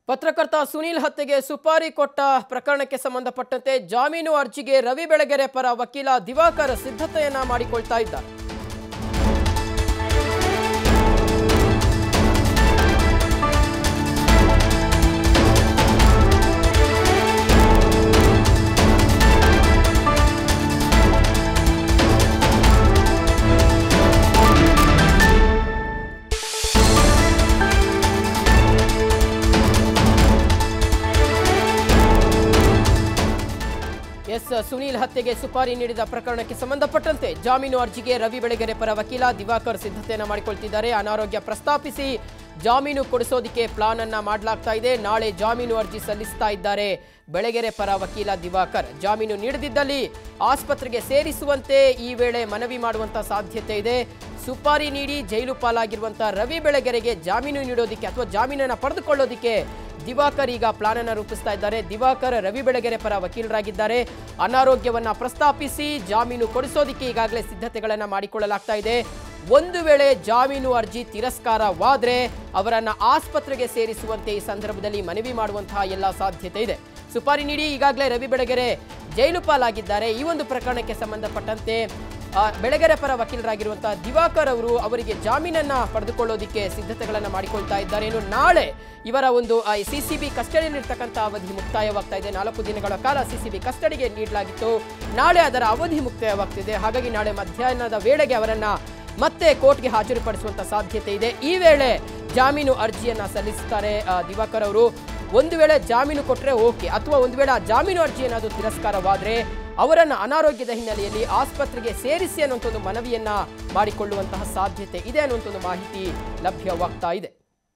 ಪತ್ರಕರ್ತ ಸುನೀಲ್ ಹತ್ಯೆಗೆ ಸುಪಾರಿ ಕೊಟ್ಟ ಪ್ರಕರಣಕ್ಕೆ ಸಂಬಂಧಪಟ್ಟಂತೆ ಜಾಮೀನು ಅರ್ಜಿಗೆ ರವಿ ಬೆಳಗೆರೆ ಪರ ವಕೀಲ ದಿವಾಕರ್ ಸಿದ್ಧತೆಯನ್ನ ಮಾಡಿಕೊಳ್ತಾ ಇದ್ದಾರೆ ಎಸ್ ಸುನೀಲ್ ಹತ್ಯೆಗೆ ಸುಪಾರಿ ನೀಡಿದ ಪ್ರಕರಣಕ್ಕೆ ಸಂಬಂಧಪಟ್ಟಂತೆ ಜಾಮೀನು ಅರ್ಜಿಗೆ ರವಿ ಬೆಳಗೆರೆ ಪರ ವಕೀಲ ದಿವಾಕರ್ ಸಿದ್ಧತೆಯನ್ನ ಮಾಡಿಕೊಳ್ತಿದ್ದಾರೆ ಅನಾರೋಗ್ಯ ಪ್ರಸ್ತಾಪಿಸಿ ಜಾಮೀನು ಕೊಡಿಸೋದಕ್ಕೆ ಪ್ಲಾನ್ ಅನ್ನ ಮಾಡಲಾಗ್ತಾ ಇದೆ ನಾಳೆ ಜಾಮೀನು ಅರ್ಜಿ ಸಲ್ಲಿಸ್ತಾ ಇದ್ದಾರೆ ಬೆಳಗೆರೆ ಪರ ವಕೀಲ ದಿವಾಕರ್ ಜಾಮೀನು ನೀಡದಿದ್ದಲ್ಲಿ ಆಸ್ಪತ್ರೆಗೆ ಸೇರಿಸುವಂತೆ ಈ ವೇಳೆ ಮನವಿ ಮಾಡುವಂತ ಸಾಧ್ಯತೆ ಇದೆ ಸುಪಾರಿ ನೀಡಿ ಜೈಲು ಪಾಲಾಗಿರುವಂತಹ ರವಿ ಬೆಳಗೆರೆಗೆ ಜಾಮೀನು ನೀಡೋದಿಕ್ಕೆ ಅಥವಾ ಜಾಮೀನನ್ನ ಪಡೆದುಕೊಳ್ಳೋದಿಕ್ಕೆ ದಿವಾಕರ್ ಈಗ ಪ್ಲಾನ್ ಅನ್ನ ರೂಪಿಸ್ತಾ ಇದ್ದಾರೆ ದಿವಾಕರ್ ರವಿ ಬೆಳಗೆರೆ ಪರ ವಕೀಲರಾಗಿದ್ದಾರೆ ಅನಾರೋಗ್ಯವನ್ನ ಪ್ರಸ್ತಾಪಿಸಿ ಜಾಮೀನು ಕೊಡಿಸೋದಿಕ್ಕೆ ಈಗಾಗಲೇ ಸಿದ್ಧತೆಗಳನ್ನ ಮಾಡಿಕೊಳ್ಳಲಾಗ್ತಾ ಇದೆ ಒಂದು ವೇಳೆ ಜಾಮೀನು ಅರ್ಜಿ ತಿರಸ್ಕಾರವಾದ್ರೆ ಅವರನ್ನ ಆಸ್ಪತ್ರೆಗೆ ಸೇರಿಸುವಂತೆ ಈ ಸಂದರ್ಭದಲ್ಲಿ ಮನವಿ ಮಾಡುವಂತಹ ಎಲ್ಲ ಸಾಧ್ಯತೆ ಇದೆ ಸುಪಾರಿ ನೀಡಿ ಈಗಾಗಲೇ ರವಿ ಬೆಳಗೆರೆ ಜೈಲು ಪಾಲಾಗಿದ್ದಾರೆ ಈ ಒಂದು ಪ್ರಕರಣಕ್ಕೆ ಸಂಬಂಧಪಟ್ಟಂತೆ ಆ, ಬೆಳಗೆರೆ ಪರ ವಕೀಲರಾಗಿರುವಂತಹ ದಿವಾಕರ್ ಅವರು ಅವರಿಗೆ ಜಾಮೀನನ್ನ ಪಡೆದುಕೊಳ್ಳೋದಿಕ್ಕೆ ಸಿದ್ಧತೆಗಳನ್ನ ಮಾಡಿಕೊಳ್ತಾ ಇದ್ದಾರೆ ಇನ್ನು ನಾಳೆ ಇವರ ಒಂದು ಸಿ ಸಿ ಬಿ ಕಸ್ಟಡಿಯಲ್ಲಿರ್ತಕ್ಕಂಥ ಅವಧಿ ಮುಕ್ತಾಯವಾಗ್ತಾ ಇದೆ ನಾಲ್ಕು ದಿನಗಳ ಕಾಲ ಸಿ ಸಿ ಬಿ ಕಸ್ಟಡಿಗೆ ನೀಡಲಾಗಿತ್ತು ನಾಳೆ ಅದರ ಅವಧಿ ಮುಕ್ತಾಯವಾಗ್ತಿದೆ ಹಾಗಾಗಿ ನಾಳೆ ಮಧ್ಯಾಹ್ನದ ವೇಳೆಗೆ ಅವರನ್ನ ಮತ್ತೆ ಕೋರ್ಟ್ಗೆ ಹಾಜರುಪಡಿಸುವಂತ ಸಾಧ್ಯತೆ ಇದೆ ಈ ವೇಳೆ ಜಾಮೀನು ಅರ್ಜಿಯನ್ನ ಸಲ್ಲಿಸುತ್ತಾರೆ ಆ, ದಿವಾಕರ್ ಅವರು ಒಂದು ವೇಳೆ ಜಾಮೀನು ಕೊಟ್ಟರೆ ಓಕೆ ಅಥವಾ ಒಂದು ವೇಳೆ ಆ ಜಾಮೀನು ಅರ್ಜಿ ಏನಾದರೂ ತಿರಸ್ಕಾರವಾದರೆ ಅವರನ್ನು ಅನಾರೋಗ್ಯದ ಹಿನ್ನೆಲೆಯಲ್ಲಿ ಆಸ್ಪತ್ರೆಗೆ ಸೇರಿಸಿ ಅನ್ನುವಂಥ ಒಂದು ಮನವಿಯನ್ನ ಮಾಡಿಕೊಳ್ಳುವಂತಹ ಸಾಧ್ಯತೆ ಇದೆ ಅನ್ನುವಂಥ ಒಂದು ಮಾಹಿತಿ ಲಭ್ಯವಾಗ್ತಾ ಇದೆ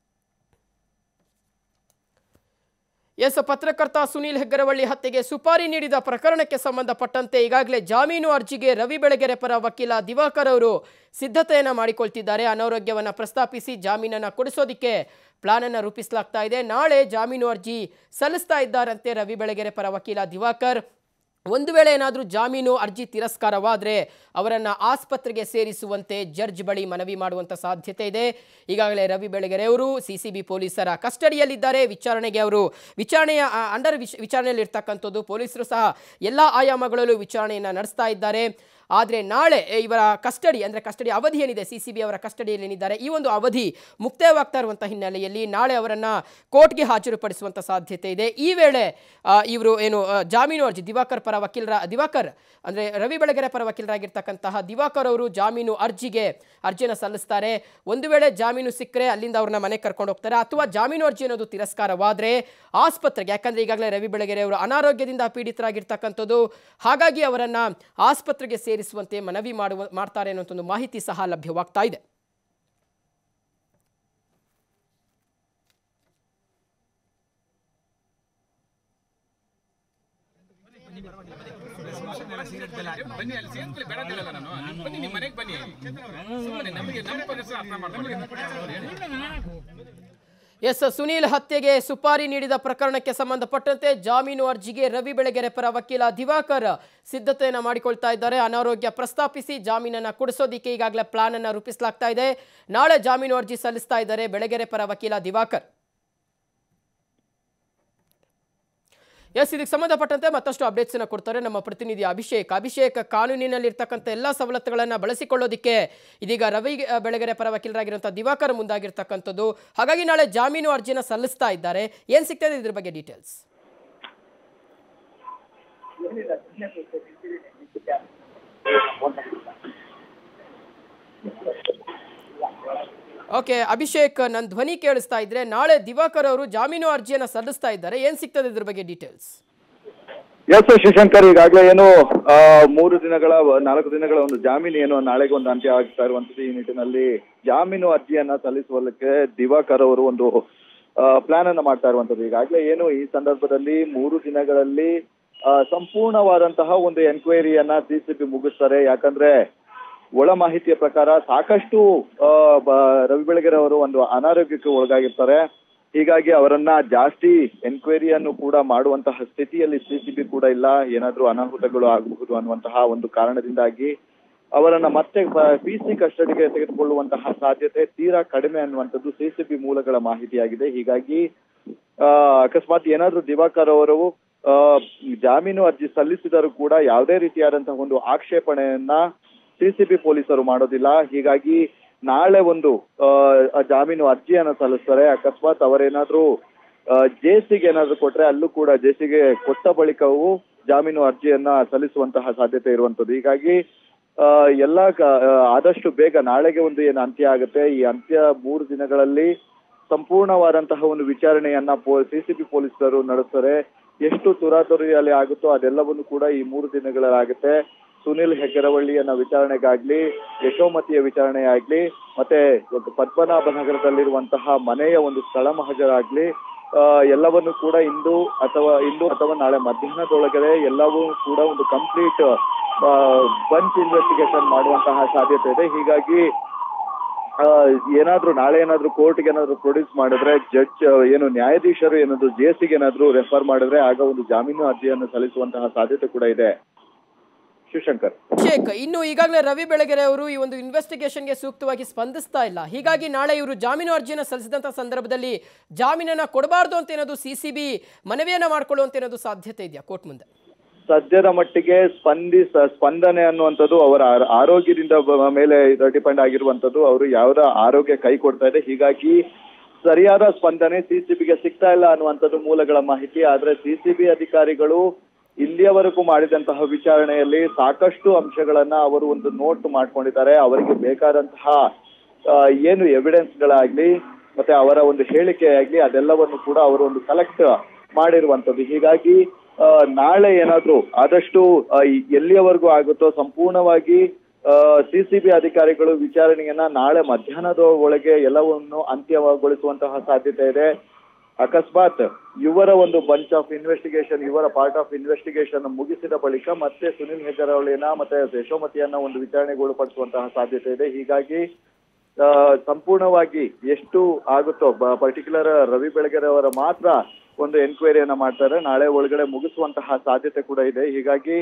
ಎಸ್ ಪತ್ರಕರ್ತ ಸುನೀಲ್ ಹೆಗ್ಗರವಳ್ಳಿ ಹತ್ಯೆಗೆ ಸುಪಾರಿ ನೀಡಿದ ಪ್ರಕರಣಕ್ಕೆ ಸಂಬಂಧಪಟ್ಟಂತೆ ಈಗಾಗಲೇ ಜಾಮೀನು ಅರ್ಜಿಗೆ ರವಿ ಬೆಳಗೆರೆ ಪರ ವಕೀಲ ದಿವಾಕರ್ ಅವರು ಸಿದ್ಧತೆಯನ್ನ ಮಾಡಿಕೊಳ್ತಿದ್ದಾರೆ ಅನಾರೋಗ್ಯವನ್ನ ಪ್ರಸ್ತಾಪಿಸಿ ಜಾಮೀನನ್ನ ಕೊಡಿಸೋದಿಕ್ಕೆ ಪ್ಲಾನ್ ಅನ್ನ ರೂಪಿಸಲಾಗ್ತಾ ಇದೆ ನಾಳೆ ಜಾಮೀನು ಅರ್ಜಿ ಸಲ್ಲಿಸ್ತಾ ಇದ್ದಾರಂತೆ ರವಿ ಬೆಳಗೆರೆ ಪರ ವಕೀಲ ದಿವಾಕರ್ ಒಂದು ವೇಳೆ ಏನಾದರೂ ಜಾಮೀನು ಅರ್ಜಿ ತಿರಸ್ಕಾರವಾದರೆ ಅವರನ್ನು ಆಸ್ಪತ್ರೆಗೆ ಸೇರಿಸುವಂತೆ ಜಡ್ಜ್ ಬಳಿ ಮನವಿ ಮಾಡುವಂಥ ಸಾಧ್ಯತೆ ಇದೆ ಈಗಾಗಲೇ ರವಿ ಬೆಳಗೆರೆ ಅವರು ಸಿ ಸಿ ಬಿ ಪೊಲೀಸರ ಕಸ್ಟಡಿಯಲ್ಲಿದ್ದಾರೆ ವಿಚಾರಣೆಗೆ ಅವರು ವಿಚಾರಣೆಯ ಆ, ಅಂಡರ್ ವಿಚ್ ವಿಚಾರಣೆಯಲ್ಲಿರ್ತಕ್ಕಂಥದ್ದು ಪೊಲೀಸರು ಸಹ ಎಲ್ಲ ಆಯಾಮಗಳಲ್ಲೂ ವಿಚಾರಣೆಯನ್ನು ನಡೆಸ್ತಾ ಇದ್ದಾರೆ ಆದರೆ ನಾಳೆ ಇವರ ಕಸ್ಟಡಿ ಅಂದರೆ ಕಸ್ಟಡಿ ಅವಧಿ ಏನಿದೆ ಸಿ ಸಿ ಬಿ ಅವರ ಕಸ್ಟಡಿಯಲ್ಲಿ ಏನಿದ್ದಾರೆ ಈ ಒಂದು ಅವಧಿ ಮುಕ್ತಾಯವಾಗ್ತಾ ಇರುವಂಥ ಹಿನ್ನೆಲೆಯಲ್ಲಿ ನಾಳೆ ಅವರನ್ನು ಕೋರ್ಟ್ಗೆ ಹಾಜರುಪಡಿಸುವಂಥ ಸಾಧ್ಯತೆ ಇದೆ ಈ ವೇಳೆ ಆ, ಇವರು ಏನು ಆ, ಜಾಮೀನು ಅರ್ಜಿ ದಿವಾಕರ್ ಪರ ವಕೀಲರ ದಿವಾಕರ್ ಅಂದರೆ ರವಿ ಬೆಳಗೆರೆ ಪರ ವಕೀಲರಾಗಿರ್ತಕ್ಕಂತಹ ದಿವಾಕರ್ ಅವರು ಜಾಮೀನು ಅರ್ಜಿಗೆ ಅರ್ಜಿಯನ್ನು ಸಲ್ಲಿಸ್ತಾರೆ ಒಂದು ವೇಳೆ ಜಾಮೀನು ಸಿಕ್ಕರೆ ಅಲ್ಲಿಂದ ಅವ್ರನ್ನ ಮನೆಗೆ ಕರ್ಕೊಂಡು ಹೋಗ್ತಾರೆ ಅಥವಾ ಜಾಮೀನು ಅರ್ಜಿ ಅನ್ನೋದು ತಿರಸ್ಕಾರವಾದರೆ ಆಸ್ಪತ್ರೆಗೆ ಯಾಕಂದರೆ ಈಗಾಗಲೇ ರವಿ ಬೆಳಗೆರೆ ಅವರು ಅನಾರೋಗ್ಯದಿಂದ ಪೀಡಿತರಾಗಿರ್ತಕ್ಕಂಥದ್ದು ಹಾಗಾಗಿ ಅವರನ್ನು ಆಸ್ಪತ್ರೆಗೆ ಸೇರಿಸುವಂತೆ ಮನವಿ ಮಾಡುವ ಮಾಡ್ತಾರೆ ಅನ್ನುವಂಥ ಒಂದು ಮಾಹಿತಿ ಸಹ ಲಭ್ಯವಾಗ್ತಾ ಇದೆ ಬನ್ನಿ ಅಲ್ಲಿ ಸೇರ್ಕೊಳ್ಳಿ ಬೇಡದಿಲ್ಲ ನಾನು ನೀವು ಬನ್ನಿ ನಿಮ್ಮ ಮನೆಗೆ ಬನ್ನಿ ಸುಮ್ಮನೆ ನಮಗೆ ನಮ್ಮ ಪರಿಸರ ಅರ್ಥ ಮಾಡ್ಕೊಳ್ಳಿ ಎಸ್ ಸುನೀಲ್ ಹತ್ಯೆಗೆ ಸುಪಾರಿ ನೀಡಿದ ಪ್ರಕರಣಕ್ಕೆ ಸಂಬಂಧಪಟ್ಟಂತೆ ಜಾಮೀನು ಅರ್ಜಿಗೆ ರವಿ ಬೆಳಗೆರೆ ಪರ ವಕೀಲ ದಿವಾಕರ್ ಸಿದ್ಧತೆಯನ್ನು ಮಾಡಿಕೊಳ್ತಾ ಇದ್ದಾರೆ ಅನಾರೋಗ್ಯ ಪ್ರಸ್ತಾಪಿಸಿ ಜಾಮೀನನ್ನ ಕೊಡಿಸೋದಿಕ್ಕೆ ಈಗಾಗಲೇ ಪ್ಲಾನ್ ಅನ್ನ ರೂಪಿಸಲಾಗ್ತಾ ಇದೆ ನಾಳೆ ಜಾಮೀನು ಅರ್ಜಿ ಸಲ್ಲಿಸ್ತಾ ಇದ್ದಾರೆ ಬೆಳಗೆರೆ ಪರ ವಕೀಲ ದಿವಾಕರ್ ಎಸ್ ಇದಕ್ಕೆ ಸಂಬಂಧಪಟ್ಟಂತೆ ಮತ್ತಷ್ಟು ಅಪ್ಡೇಟ್ಸ್ ಅನ್ನ ಕೊಡ್ತಾರೆ ನಮ್ಮ ಪ್ರತಿನಿಧಿ ಅಭಿಷೇಕ್ ಅಭಿಷೇಕ್ ಕಾನೂನಿನಲ್ಲಿರ್ತಕ್ಕಂಥ ಎಲ್ಲ ಸವಲತ್ತುಗಳನ್ನು ಬಳಸಿಕೊಳ್ಳೋದಿಕ್ಕೆ ಇದೀಗ ರವಿ ಅಹ್, ಬೆಳಗೆರೆ ಪರ ವಕೀಲರಾಗಿರುವಂಥ ದಿವಾಕರ್ ಮುಂದಾಗಿರ್ತಕ್ಕಂಥದ್ದು ಹಾಗಾಗಿ ನಾಳೆ ಜಾಮೀನು ಅರ್ಜಿನ ಸಲ್ಲಿಸ್ತಾ ಇದ್ದಾರೆ ಏನ್ ಸಿಗ್ತದೆ ಇದ್ರ ಬಗ್ಗೆ ಡೀಟೇಲ್ಸ್ ಓಕೆ ಅಭಿಷೇಕ್ ನನ್ನ ಧ್ವನಿ ಕೇಳಿಸ್ತಾ ಇದ್ರೆ ನಾಳೆ ದಿವಾಕರ್ ಅವರು ಜಾಮೀನು ಅರ್ಜಿಯನ್ನ ಸಲ್ಲಿಸ್ತಾ ಇದ್ದಾರೆ ಏನ್ ಸಿಗ್ತದೆ ಇದ್ರ ಬಗ್ಗೆ ಡೀಟೇಲ್ಸ್ ಎಸ್ ಶಿವಶಂಕರ್ ಈಗಾಗಲೇ ಏನು ಆ, ಮೂರು ದಿನಗಳ ನಾಲ್ಕು ದಿನಗಳ ಒಂದು ಜಾಮೀನು ಏನು ನಾಳೆಗೆ ಒಂದು ಅಂತ್ಯ ಆಗ್ತಾ ಇರುವಂತದ್ದು ಈ ನಿಟ್ಟಿನಲ್ಲಿ ಜಾಮೀನು ಅರ್ಜಿಯನ್ನ ಸಲ್ಲಿಸುವುದಕ್ಕೆ ದಿವಾಕರ್ ಅವರು ಒಂದು ಪ್ಲಾನ್ ಅನ್ನ ಮಾಡ್ತಾ ಇರುವಂತದ್ದು ಈಗಾಗಲೇ ಏನು ಈ ಸಂದರ್ಭದಲ್ಲಿ ಮೂರು ದಿನಗಳಲ್ಲಿ ಆ, ಸಂಪೂರ್ಣವಾದಂತಹ ಒಂದು ಎನ್ಕ್ವೈರಿಯನ್ನ ಸಿ ಸಿ ಬಿ ಮುಗಿಸ್ತಾರೆ ಯಾಕಂದ್ರೆ ಒಳ ಮಾಹಿತಿಯ ಪ್ರಕಾರ ಸಾಕಷ್ಟು ಆ, ಬ- ರವಿ ಬೆಳಗೆರೆ ಅವರು ಒಂದು ಅನಾರೋಗ್ಯಕ್ಕೆ ಒಳಗಾಗಿರ್ತಾರೆ ಹೀಗಾಗಿ ಅವರನ್ನ ಜಾಸ್ತಿ ಎನ್ಕ್ವೈರಿಯನ್ನು ಕೂಡ ಮಾಡುವಂತಹ ಸ್ಥಿತಿಯಲ್ಲಿ ಸಿಸಿಬಿ ಕೂಡ ಇಲ್ಲ ಏನಾದ್ರೂ ಅನಾಹುತಗಳು ಆಗಬಹುದು ಅನ್ನುವಂತಹ ಒಂದು ಕಾರಣದಿಂದಾಗಿ ಅವರನ್ನ ಮತ್ತೆ ಪಿ ಸಿ ಕಸ್ಟಡಿಗೆ ತೆಗೆದುಕೊಳ್ಳುವಂತಹ ಸಾಧ್ಯತೆ ತೀರಾ ಕಡಿಮೆ ಅನ್ನುವಂಥದ್ದು ಸಿಸಿಬಿ ಮೂಲಗಳ ಮಾಹಿತಿಯಾಗಿದೆ ಹೀಗಾಗಿ ಆ, ಅಕಸ್ಮಾತ್ ಏನಾದ್ರೂ ದಿವಾಕರ್ ಅವರು ಆ, ಜಾಮೀನು ಅರ್ಜಿ ಸಲ್ಲಿಸಿದರೂ ಕೂಡ ಯಾವುದೇ ರೀತಿಯಾದಂತಹ ಒಂದು ಆಕ್ಷೇಪಣೆಯನ್ನ ಸಿಸಿಬಿ ಪೊಲೀಸರು ಮಾಡೋದಿಲ್ಲ ಹೀಗಾಗಿ ನಾಳೆ ಒಂದು ಆ, ಜಾಮೀನು ಅರ್ಜಿಯನ್ನ ಸಲ್ಲಿಸ್ತಾರೆ ಅಕಸ್ಮಾತ್ ಅವರೇನಾದ್ರೂ ಜೆಸಿಗೆ ಏನಾದ್ರೂ ಕೊಟ್ರೆ ಅಲ್ಲೂ ಕೂಡ ಜೆಸಿಗೆ ಕೊಟ್ಟ ಬಳಿಕವೂ ಜಾಮೀನು ಅರ್ಜಿಯನ್ನ ಸಲ್ಲಿಸುವಂತಹ ಸಾಧ್ಯತೆ ಇರುವಂತದ್ದು ಹೀಗಾಗಿ ಆ, ಎಲ್ಲ ಕ- ಆ, ಆದಷ್ಟು ಬೇಗ ನಾಳೆಗೆ ಒಂದು ಏನು ಅಂತ್ಯ ಆಗುತ್ತೆ ಈ ಅಂತ್ಯ ಮೂರು ದಿನಗಳಲ್ಲಿ ಸಂಪೂರ್ಣವಾದಂತಹ ಒಂದು ವಿಚಾರಣೆಯನ್ನ ಸಿಸಿಬಿ ಪೊಲೀಸರು ನಡೆಸ್ತಾರೆ ಎಷ್ಟು ತುರಾತುರಿಯಲ್ಲಿ ಆಗುತ್ತೋ ಅದೆಲ್ಲವನ್ನು ಕೂಡ ಈ ಮೂರು ದಿನಗಳಲ್ಲಿ ಆಗುತ್ತೆ ಸುನಿಲ್ ಹೆಗ್ಗರವಳ್ಳಿಯನ್ನ ವಿಚಾರಣೆಗಾಗ್ಲಿ ಯಶೋಮತಿಯ ವಿಚಾರಣೆ ಆಗ್ಲಿ ಮತ್ತೆ ಪದ್ಮನಾಭ ನಗರದಲ್ಲಿರುವಂತಹ ಮನೆಯ ಒಂದು ಸ್ಥಳ ಮಹಜರಾಗ್ಲಿ ಆ, ಎಲ್ಲವನ್ನು ಕೂಡ ಇಂದು ಅಥವಾ ಇಂದು ಅಥವಾ ನಾಳೆ ಮಧ್ಯಾಹ್ನದೊಳಗಡೆ ಎಲ್ಲವೂ ಕೂಡ ಒಂದು ಕಂಪ್ಲೀಟ್ ಬಂಚ್ ಇನ್ವೆಸ್ಟಿಗೇಷನ್ ಮಾಡುವಂತಹ ಸಾಧ್ಯತೆ ಇದೆ ಹೀಗಾಗಿ ಆ, ಏನಾದ್ರೂ ನಾಳೆ ಏನಾದ್ರೂ ಕೋರ್ಟ್ಗೆ ಏನಾದ್ರೂ ಪ್ರೊಡ್ಯೂಸ್ ಮಾಡಿದ್ರೆ ಜಡ್ಜ್ ಏನು ನ್ಯಾಯಾಧೀಶರು ಏನಾದ್ರು ಜೆಸಿಗೆ ಏನಾದ್ರೂ ರೆಫರ್ ಮಾಡಿದ್ರೆ ಆಗ ಒಂದು ಜಾಮೀನು ಅರ್ಜಿಯನ್ನು ಸಲ್ಲಿಸುವಂತಹ ಸಾಧ್ಯತೆ ಕೂಡ ಇದೆ ಶಿವಶಂಕರ್ ಅಭಿಷೇಕ್ ಇನ್ನು ಈಗಾಗಲೇ ರವಿ ಬೆಳಗೆರೆ ಅವರು ಈ ಒಂದು ಇನ್ವೆಸ್ಟಿಗೇಷನ್ಗೆ ಸೂಕ್ತವಾಗಿ ಸ್ಪಂದಿಸ್ತಾ ಇಲ್ಲ ಹೀಗಾಗಿ ನಾಳೆ ಇವರು ಜಾಮೀನು ಅರ್ಜಿಯನ್ನು ಸಲ್ಲಿಸಿದಂಥ ಸಂದರ್ಭದಲ್ಲಿ ಜಾಮೀನನ್ನ ಕೊಡಬಾರ್ದು ಅಂತ ಏನಾದ್ರು ಸಿ ಸಿ ಬಿ ಮನವಿಯನ್ನ ಮಾಡ್ಕೊಳ್ಳುವಂತ ಏನಾದ್ರು ಸಾಧ್ಯತೆ ಇದೆಯಾ ಕೋರ್ಟ್ ಮುಂದೆ ಸದ್ಯದ ಮಟ್ಟಿಗೆ ಸ್ಪಂದಿಸ ಸ್ಪಂದನೆ ಅನ್ನುವಂಥದ್ದು ಅವರ ಆರ- ಆರೋಗ್ಯದಿಂದ ಬ- ಮೇಲೆ ಡಿಪೆಂಡ್ ಆಗಿರುವಂತದ್ದು ಅವರು ಯಾವ್ದ ಆರೋಗ್ಯ ಕೈ ಕೊಡ್ತಾ ಇದೆ ಹೀಗಾಗಿ ಸರಿಯಾದ ಸ್ಪಂದನೆ ಸಿಸಿಬಿಗೆ ಸಿಗ್ತಾ ಇಲ್ಲ ಅನ್ನುವಂಥದ್ದು ಮೂಲಗಳ ಮಾಹಿತಿ ಆದ್ರೆ ಸಿಸಿಬಿ ಅಧಿಕಾರಿಗಳು ಇಲ್ಲಿಯವರೆಗೂ ಮಾಡಿದಂತಹ ವಿಚಾರಣೆಯಲ್ಲಿ ಸಾಕಷ್ಟು ಅಂಶಗಳನ್ನ ಅವರು ಒಂದು ನೋಟ್ ಮಾಡ್ಕೊಂಡಿದ್ದಾರೆ ಅವರಿಗೆ ಬೇಕಾದಂತಹ ಆ, ಏನು ಎವಿಡೆನ್ಸ್ಗಳಾಗ್ಲಿ ಮತ್ತೆ ಅವರ ಒಂದು ಹೇಳಿಕೆ ಆಗ್ಲಿ ಅದೆಲ್ಲವನ್ನು ಕೂಡ ಅವರು ಒಂದು ಕಲೆಕ್ಟ್ ಮಾಡಿರುವಂತದ್ದು ಹೀಗಾಗಿ ಆ, ನಾಳೆ ಏನಾದ್ರೂ ಆದಷ್ಟು ಆ, ಈ- ಎಲ್ಲಿಯವರೆಗೂ ಆಗುತ್ತೋ ಸಂಪೂರ್ಣವಾಗಿ ಸಿಸಿಬಿ ಅಧಿಕಾರಿಗಳು ವಿಚಾರಣೆಯನ್ನ ನಾಳೆ ಮಧ್ಯಾಹ್ನದ ಒಳಗೆ ಎಲ್ಲವನ್ನು ಅಂತ್ಯಗೊಳಿಸುವಂತಹ ಸಾಧ್ಯತೆ ಇದೆ ಅಕಸ್ಮಾತ್ ಇವರ ಒಂದು ಬಂಚ್ ಆಫ್ ಇನ್ವೆಸ್ಟಿಗೇಷನ್ ಇವರ ಪಾರ್ಟ್ ಆಫ್ ಇನ್ವೆಸ್ಟಿಗೇಷನ್ ಮುಗಿಸಿದ ಬಳಿಕ ಮತ್ತೆ ಸುನಿಲ್ ಹೆಗರವಳಿಯನ್ನ ಮತ್ತೆ ಯಶೋಮತಿಯನ್ನ ಒಂದು ವಿಚಾರಣೆಗೆ ಒಳಪಡಿಸುವಂತಹ ಸಾಧ್ಯತೆ ಇದೆ ಹೀಗಾಗಿ ಆ, ಸಂಪೂರ್ಣವಾಗಿ ಎಷ್ಟು ಆಗುತ್ತೋ ಪರ್ಟಿಕ್ಯುಲರ್ ರವಿ ಬೆಳಗೆರೆ ಅವರ ಮಾತ್ರ ಒಂದು ಎನ್ಕ್ವೈರಿಯನ್ನ ಮಾಡ್ತಾರೆ ನಾಳೆ ಒಳಗಡೆ ಮುಗಿಸುವಂತಹ ಸಾಧ್ಯತೆ ಕೂಡ ಇದೆ ಹೀಗಾಗಿ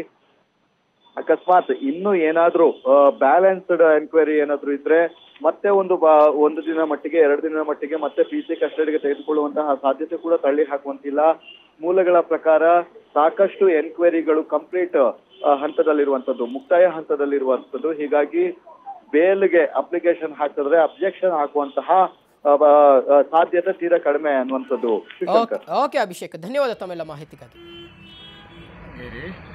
ಅಕಸ್ಮಾತ್ ಇನ್ನು ಏನಾದ್ರೂ ಬ್ಯಾಲೆನ್ಸ್ಡ್ ಎನ್ಕ್ವೈರಿ ಏನಾದ್ರೂ ಇದ್ರೆ ಮತ್ತೆ ಒಂದು ಬಾ- ಒಂದು ದಿನ ಮಟ್ಟಿಗೆ ಎರಡು ದಿನದ ಮಟ್ಟಿಗೆ ಮತ್ತೆ ಪಿ ಸಿ ಕಸ್ಟಡಿಗೆ ತೆಗೆದುಕೊಳ್ಳುವಂತಹ ಸಾಧ್ಯತೆ ಕೂಡ ತಳ್ಳಿ ಹಾಕುವಂತಿಲ್ಲ ಮೂಲಗಳ ಪ್ರಕಾರ ಸಾಕಷ್ಟು ಎನ್ಕ್ವೈರಿಗಳು ಕಂಪ್ಲೀಟ್ ಹಂತದಲ್ಲಿರುವಂತದ್ದು ಮುಕ್ತಾಯ ಹಂತದಲ್ಲಿರುವಂತದ್ದು ಹೀಗಾಗಿ ಬೇಲ್ಗೆ ಅಪ್ಲಿಕೇಶನ್ ಹಾಕಿದ್ರೆ ಅಬ್ಜೆಕ್ಷನ್ ಹಾಕುವಂತಹ ಆ, ಬ- ಆ, ಸಾಧ್ಯತೆ ತೀರಾ ಕಡಿಮೆ ಅನ್ನುವಂಥದ್ದು ಶಿವಶಂಕರ್ ಓಕೆ ಅಭಿಷೇಕ್ ಧನ್ಯವಾದ ತಮ್ಮೆಲ್ಲ ಮಾಹಿತಿಗಾಗಿ ಹೇಳಿ